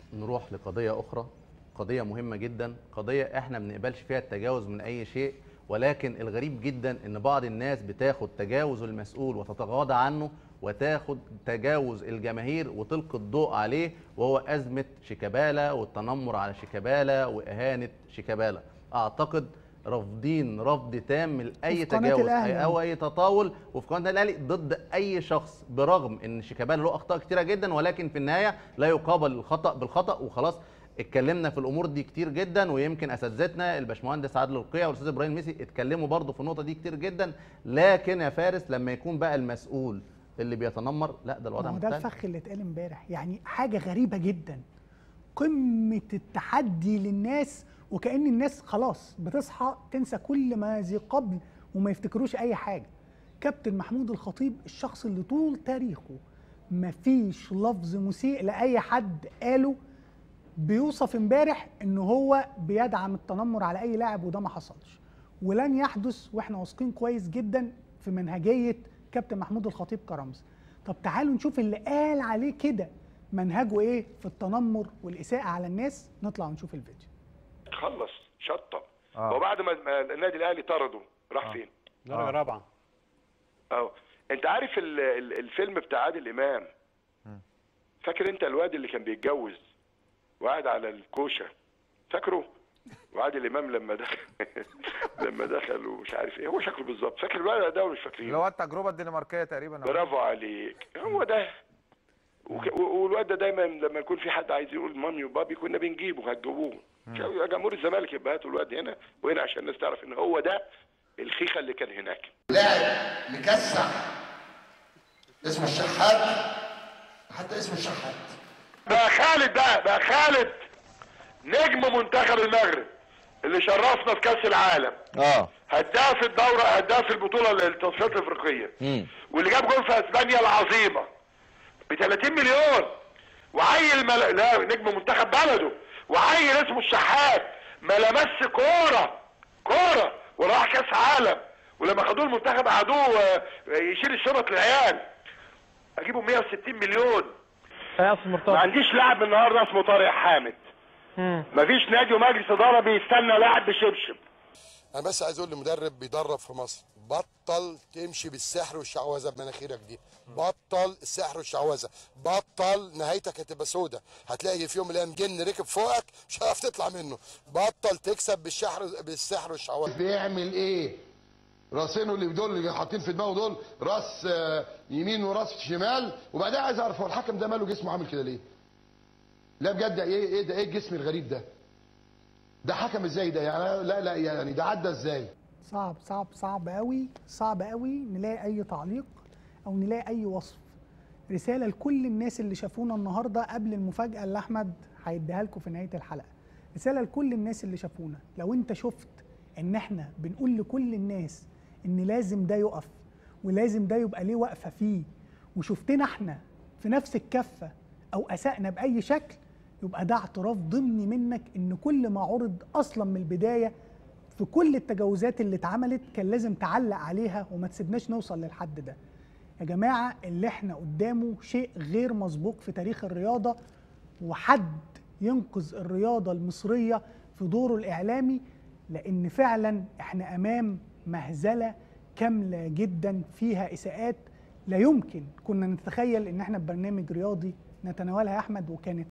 نروح لقضية أخرى قضية مهمة جدا قضية احنا ما بنقبلش فيها التجاوز من أي شيء ولكن الغريب جدا ان بعض الناس بتاخد تجاوز المسؤول وتتغاضى عنه وتاخد تجاوز الجماهير وتلقي الضوء عليه وهو أزمة شيكابالا والتنمر على شيكابالا وإهانة شيكابالا أعتقد رافضين رفض تام لاي وفي قناة تجاوز الأهلي. أي- او اي تطاول وفي قناه الاهلي ضد اي شخص برغم ان شيكابالا له اخطاء كتيره جدا ولكن في النهايه لا يقابل الخطا بالخطا وخلاص اتكلمنا في الامور دي كتير جدا ويمكن اساتذتنا الباشمهندس عادل القيع والاستاذ ابراهيم ميسي اتكلموا برضه في النقطه دي كتير جدا لكن يا فارس لما يكون بقى المسؤول اللي بيتنمر لا ده الوضع ما هو ده مختلف الفخ اللي اتقال امبارح يعني حاجه غريبه جدا قمه التحدي للناس وكأن الناس خلاص بتصحى تنسى كل ما ذي قبل وما يفتكروش اي حاجه كابتن محمود الخطيب الشخص اللي طول تاريخه مفيش لفظ مسيء لاي حد قاله بيوصف امبارح ان هو بيدعم التنمر على اي لاعب وده ما حصلش ولن يحدث واحنا واثقين كويس جدا في منهجيه كابتن محمود الخطيب كرمز طب تعالوا نشوف اللي قال عليه كده منهجه ايه في التنمر والاساءه على الناس نطلع ونشوف الفيديو خلص شطب آه. وبعد ما ما النادي الاهلي طرده راح فين؟ درجه رابعه اه انت عارف ال- ال- الفيلم بتاع عادل امام فاكر انت الواد اللي كان بيتجوز وقاعد على الكوشه فاكره؟ وعادل امام لما دخل لما دخل ومش عارف ايه هو شكله بالظبط فاكر الولد ده ولا مش اللي فاكرينه؟ هو التجربه الدنماركيه تقريبا برافو عليك هو ده وك- و- والواد ده دايما لما يكون في حد عايز يقول مامي وبابي كنا بنجيبه هتجيبوه يا جمهور الزمالك يبقى هاتوا الواد هنا وهنا عشان الناس تعرف ان هو ده الخيخه اللي كان هناك لاعب مكسح اسمه الشحات حتى اسمه الشحات بقى خالد بقى بقى خالد نجم منتخب المغرب اللي شرفنا في كاس العالم اه هداف الدوره هداف البطوله التصفيات الافريقيه واللي جاب جول في اسبانيا العظيمه ب 30 مليون وعيل مل... لا نجم منتخب بلده وعيل اسمه الشحات ما لمس كوره كوره وراح كاس عالم ولما خدوه المنتخب قعدوه آه، يشيل الشنط للعيال اجيبه 160 مليون ما عنديش لاعب النهارده اسمه طارق حامد مفيش نادي ومجلس اداره بيستنى لاعب بشبشب انا بس عايز اقول لمدرب بيدرب في مصر بطل تمشي بالسحر والشعوذه بمناخيرك دي بطل السحر والشعوذه بطل نهايتك هتبقى سودة هتلاقي في يوم من الايام جن ركب فوقك مش هتعرف تطلع منه بطل تكسب بالسحر بالسحر والشعوذه بيعمل ايه راسينه اللي دول اللي حاطين في دماغه دول راس آه، يمين وراس شمال وبعدين عايز اعرف هو الحكم ده ماله جسمه عامل كده ليه لا بجد ايه ايه ده ايه الجسم الغريب ده ده حكم ازاي ده يعني لا لا يعني ده عدى ازاي صعب صعب صعب قوي صعب قوي نلاقي اي تعليق او نلاقي اي وصف رساله لكل الناس اللي شافونا النهارده قبل المفاجاه اللي احمد هيديها لكم في نهايه الحلقه رساله لكل الناس اللي شافونا لو انت شفت ان احنا بنقول لكل الناس ان لازم ده يقف ولازم ده يبقى ليه وقفه فيه وشفتنا احنا في نفس الكفه او اسأنا باي شكل يبقى ده اعتراف ضمني منك ان كل ما عرض اصلا من البدايه في كل التجاوزات اللي اتعملت كان لازم تعلق عليها وما تسيبناش نوصل للحد ده يا جماعة اللي احنا قدامه شيء غير مسبوق في تاريخ الرياضة وحد ينقذ الرياضة المصرية في دوره الإعلامي لأن فعلا احنا أمام مهزلة كاملة جدا فيها إساءات لا يمكن كنا نتخيل إن احنا ببرنامج رياضي نتناولها يا أحمد وكانت